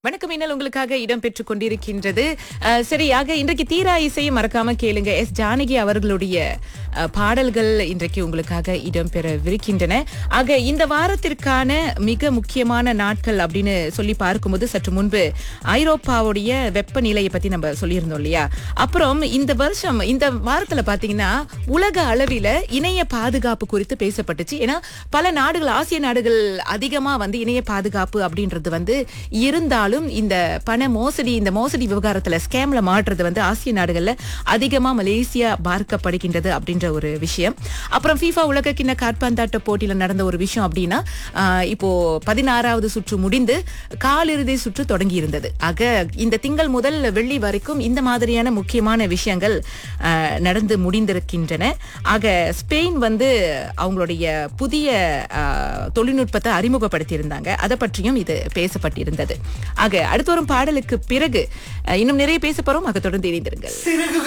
வணக்கம் இன்னல் உங்களுக்காக இடம் பெற்றுக் கொண்டிருக்கின்றது அஹ், சரி ஆக இன்றைக்கு தீரா இசையை மறக்காம கேளுங்க எஸ் ஜானகி அவர்களுடைய அஹ், பாடல்கள் இன்றைக்கு உங்களுக்காக இடம் பெறவிருக்கின்றன ஆக இந்த வாரத்திற்கான மிக முக்கியமான நாட்கள் அப்படின்னு சொல்லி பார்க்கும்போது சற்று முன்பு ஐரோப்பாவுடைய வெப்பநிலையை பத்தி நம்ம சொல்லியிருந்தோம் இல்லையா அப்புறம் இந்த வருஷம் இந்த வாரத்துல பாத்தீங்கன்னா உலக அளவில இணைய பாதுகாப்பு குறித்து பேசப்பட்டுச்சு ஏன்னா பல நாடுகள் ஆசிய நாடுகள் அதிகமா வந்து இணைய பாதுகாப்பு அப்படின்றது வந்து இருந்தாலும் இந்த பண மோசடி இந்த மோசடி விவகாரத்துல ஸ்கேம்ல மாட்டுறது வந்து ஆசிய நாடுகள்ல அதிகமா மலேசியா பார்க்கப்படுகின்றது அப்படின்ற ஒரு விஷயம் அப்புறம் FIFA உலக கிண்ண காற்பந்தாட்ட போட்டியில நடந்த ஒரு விஷயம் அப்படின்னா ஆஹ், இப்போ பதினாறாவது சுற்று முடிந்து காலிறுதி சுற்று தொடங்கி இருந்தது ஆக இந்த திங்கள் முதல் வெள்ளி வரைக்கும் இந்த மாதிரியான முக்கியமான விஷயங்கள் ஆஹ், நடந்து முடிந்திருக்கின்றன ஆக ஸ்பெயின் வந்து அவங்களுடைய புதிய ஆஹ், தொழில்நுட்பத்தை அறிமுகப்படுத்தியிருந்தாங்க அதை பற்றியும் இது பேசப்பட்டிருந்தது ஆக அடுத்து வரும் பாடலுக்கு பிறகு அஹ், இன்னும் நிறைய பேச போறோம் ஆக தொடர்ந்து இணைந்திருங்கள்